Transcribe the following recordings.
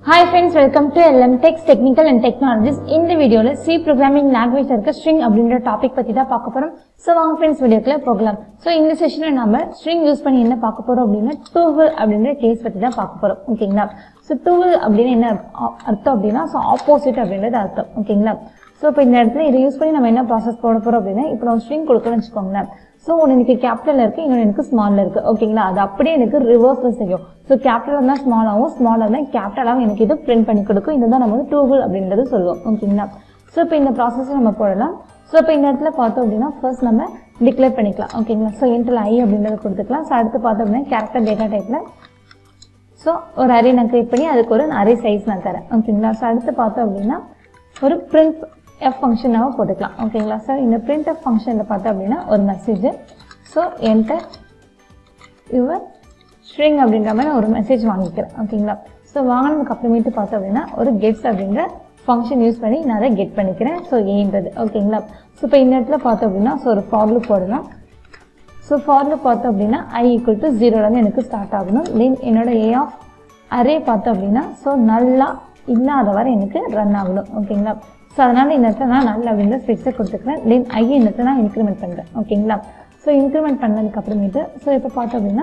hi friends welcome to LM techs technical and technologies இந்த வீடியோவில் C programming language இருக்க string அப்படின்ற topic பற்றி தான் பார்க்க போகிறோம் ஸோ வாங்க ஃப்ரெண்ட்ஸ் வீடியோக்குள்ள போகலாம் ஸோ இந்த செஷனில் நம்ம ஸ்ட்ரிங் யூஸ் பண்ணி என்ன பார்க்க போகிறோம் அப்படின்னா டூவல் அப்படின்ற கேஸ் பற்றி தான் பார்க்க போகிறோம் ஓகேங்களா ஸோ டூவல் அப்படின்னு என்ன அ- அர்த்தம் அப்படின்னா ஸோ ஆப்போசிட் அப்படின்றது அர்த்தம் ஓகேங்களா ஸோ இப்போ இந்த இடத்துல இதை யூஸ் பண்ணி நம்ம என்ன ப்ராசஸ் போட போகிறோம் அப்படின்னா இப்போ நம்ம ஸ்ட்ரிங் கொடுக்கணும்னு வச்சுக்கோங்களேன் ஸோ ஒன்று எனக்கு கேபிட்டல் இருக்குது இன்னொன்று எனக்கு ஸ்மாலில் இருக்குது ஓகேங்களா அது அப்படியே எனக்கு ரிவர்ஸில் செய்யும் ஸோ கேபிட்டல் இருந்தால் ஸ்மாலாகவும் ஸ்மாலாக இருந்தால் கேபிட்டலாகவும் எனக்கு இது பிரிண்ட் பண்ணி கொடுக்கும் இதுதான் நம்ம வந்து டூகுல் அப்படின்றது சொல்லுவோம் ஓகேங்களா ஸோ இப்போ இந்த ப்ராசஸை நம்ம போடலாம் ஸோ இப்போ இந்த இடத்துல பார்த்தோம் அப்படின்னா ஃபர்ஸ்ட் நம்ம டிக்ளேர் பண்ணிக்கலாம் ஓகேங்களா ஸோ இன்டர்ல ஐ அப்படின்றத கொடுத்துக்கலாம் ஸோ அடுத்து பார்த்தோம் அப்படின்னா கேரக்டர் டேட்டா டைப்பில் ஸோ ஒரு அரே நான் கிரியேட் பண்ணி அதுக்கு ஒரு அரே சைஸ் நான் தரேன் ஓகேங்களா ஸோ அடுத்து பார்த்தோம் அப்படின்னா ஒரு பிரிண்ட் எஃப் ஃபங்க்ஷனாக போட்டுக்கலாம் ஓகேங்களா சார் இந்த பிரிண்ட் எஃப் ஃபங்க்ஷனில் பார்த்தோம் அப்படின்னா ஒரு message so enter your string அப்படின்ற மாதிரி நான் ஒரு மெசேஜ் வாங்கிக்கிறேன் ஓகேங்களா ஸோ வாங்கினதுக்கு அப்புறமேட்டு பார்த்தோம் அப்படின்னா ஒரு கெட்ஸ் அப்படின்ற ஃபங்க்ஷன் யூஸ் பண்ணி நான் அதை கெட் பண்ணிக்கிறேன் ஸோ ஏன்றது ஓகேங்களா ஸோ இப்போ இந்த இடத்துல பார்த்தோம் அப்படின்னா ஸோ ஒரு ஃபார்லு போடலாம் ஸோ ஃபாரில் பார்த்தோம் அப்படின்னா ஐ ஈக்குவல் டு ஜீரோலேருந்து எனக்கு ஸ்டார்ட் ஆகணும் தென் என்னோட ஏ ஆஃப் அரே பார்த்தோம் அப்படின்னா ஸோ நல்லா இல்லாத வரை எனக்கு ரன் ஆகணும் ஓகேங்களா ஸோ அதனால் இந்த இடத்துல நான் நல்ல அப்படின்ற ஸ்பெக்ஸை கொடுத்துக்கிறேன் தென் ஐ இந்த இடத்துல நான் இன்க்ரிமெண்ட் பண்ணுறேன் ஓகேங்களா ஸோ இன்க்ரிமெண்ட் பண்ணதுக்கு அப்புறமேட்டு ஸோ இப்போ பார்த்தோம் அப்படின்னா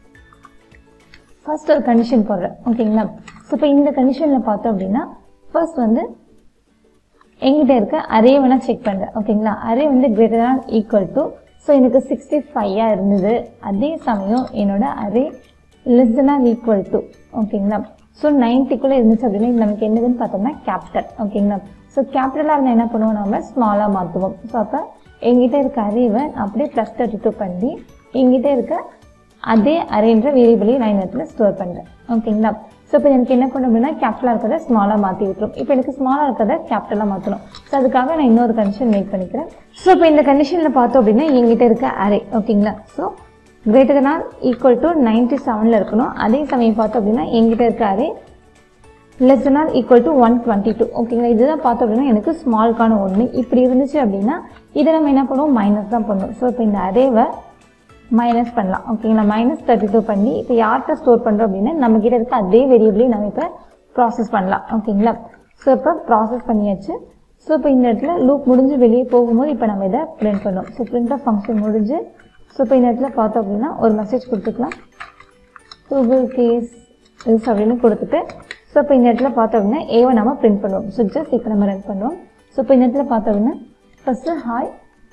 ஃபர்ஸ்ட் ஒரு கண்டிஷன் போடுறேன் ஓகேங்களா ஸோ இப்போ இந்த கண்டிஷனில் பார்த்தோம் அப்படின்னா ஃபர்ஸ்ட் வந்து எங்கிட்ட இருக்க அரே வேணா செக் பண்ணுறேன் ஓகேங்களா அரே வந்து greater than equal to so எனக்கு சிக்ஸ்டி ஃபைவாக இருந்தது அதே சமயம் என்னோட array less than equal to ஓகேங்களா ஸோ நைன்ட்டிக்குள்ளே இருந்துச்சு அப்படின்னா இது நமக்கு என்னதுன்னு பார்த்தோம்னா கேபிட்டல் ஓகேங்களா ஸோ கேபிட்டலாக இருந்தால் என்ன பண்ணுவோம் நம்ம ஸ்மாலாக மாற்றுவோம் ஸோ அப்போ எங்கிட்ட இருக்க அரேவை அப்படியே ப்ளஸ் தேர்ட்டி டூ பண்ணி எங்கிட்ட இருக்க அதே அரேன்ற வேரியபிளையும் நான் இந்த இடத்துல ஸ்டோர் பண்ணுறேன் ஓகேங்களா ஸோ இப்போ எனக்கு என்ன பண்ணணும் அப்படின்னா கேபிட்டலாக இருக்கிறத ஸ்மாலாக மாற்றி விட்டுரும் இப்போ எனக்கு ஸ்மாலாக இருக்கிறத கேபிட்டலாக மாற்றணும் ஸோ அதுக்காக நான் இன்னொரு கண்டிஷன் மேக் பண்ணிக்கிறேன் ஸோ இப்போ இந்த கண்டிஷனில் பார்த்தோம் அப்படின்னா எங்கிட்ட இருக்க அரே ஓகேங்களா so greater than equal to ninety செவனில் இருக்கணும் அதே சமயம் பார்த்தோம் அப்படின்னா எங்கிட்ட இருக்க array less than equal to one twenty two ஓகேங்களா இதுதான் பார்த்தோம் அப்படின்னா எனக்கு ஸ்மால்கான ஒன்று இப்படி இருந்துச்சு அப்படின்னா இதை நம்ம என்ன பண்ணுவோம் மைனஸ் தான் பண்ணுவோம் ஸோ இப்போ இந்த அரேவை மைனஸ் பண்ணலாம் ஓகேங்களா மைனஸ் தேர்ட்டி டூ பண்ணி இப்போ யார்கிட்ட ஸ்டோர் பண்ணுறோம் அப்படின்னா நம்ம கிட்ட இருக்க அதே வேரியபிளையும் நம்ம இப்போ ப்ராசஸ் பண்ணலாம் ஓகேங்களா ஸோ இப்போ ப்ராசஸ் பண்ணியாச்சு ஸோ இப்போ இந்த இடத்துல லூப் முடிஞ்சு வெளியே போகும்போது இப்போ நம்ம இதை பிரிண்ட் பண்ணோம் ஸோ பிரிண்ட் ஆஃப் ஃபங்க்ஷன் முடிஞ்சு ஸோ இப்போ இந்த இடத்துல பார்த்தோம் அப்படின்னா ஒரு மெசேஜ் கொடுத்துக்கலாம் கூகுள் கேஸ் இஸ் அப்படின்னு கொடுத்துட்டு ஸோ இப்போ இந்த இடத்துல பார்த்தோம் அப்படின்னா ஏவை நம்ம பிரிண்ட் பண்ணுவோம் ஸோ ஜஸ்ட் இப்போ நம்ம ரன் பண்ணுவோம் ஸோ இப்போ இந்த இடத்துல பார்த்தோம் அப்படின்னா first hi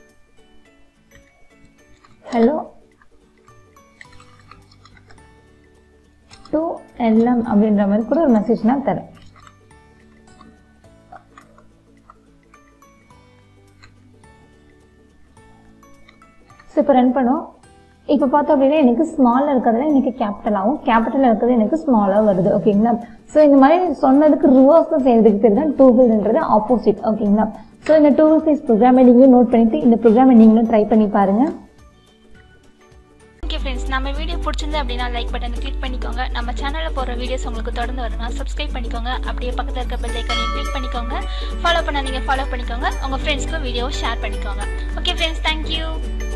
hello to LM அப்படின்ற மாதிரி கூட ஒரு மெசேஜ் நான் தரேன் ஸோ இப்போ ரன் பண்ணோம் இப்போ பார்த்தோம் அப்படின்னா எனக்கு ஸ்மாலில் இருக்கிறதுல எனக்கு கேபிட்டலாகவும் கேபிட்டலில் இருக்கிறது எனக்கு ஸ்மாலாக வருது ஓகேங்களா ஸோ இந்த மாதிரி சொன்னதுக்கு ரிவர்ஸில் செய்யறதுக்கு பேர் தான் டூபிள்ன்றது ஆப்போசிட் ஓகேங்களா ஸோ இந்த டூ சைஸ் ப்ரோக்ராமை நீங்களும் நோட் பண்ணிட்டு இந்த ப்ரோக்ராமை நீங்களும் ட்ரை பண்ணி பாருங்கள் ஓகே ஃப்ரெண்ட்ஸ் நம்ம வீடியோ பிடிச்சிருந்து அப்படின்னா லைக் பட்டனை கிளிக் பண்ணிக்கோங்க நம்ம சேனலில் போகிற வீடியோஸ் உங்களுக்கு தொடர்ந்து வரணும்னா சப்ஸ்கிரைப் பண்ணிக்கோங்க அப்படியே பக்கத்தில் இருக்க பெல் ஐக்கனையும் கிளிக் பண்ணிக்கோங்க ஃபாலோ பண்ண நீங்கள் ஃபாலோ பண்ணிக்கோங்க உங்கள் ஃப்ரெண்ட்ஸ்க்கும் வீடியோவை ஷேர் பண்ணிக்கோங்க ஓகே ஃப்ரெண்ட்ஸ் தேங்க்யூ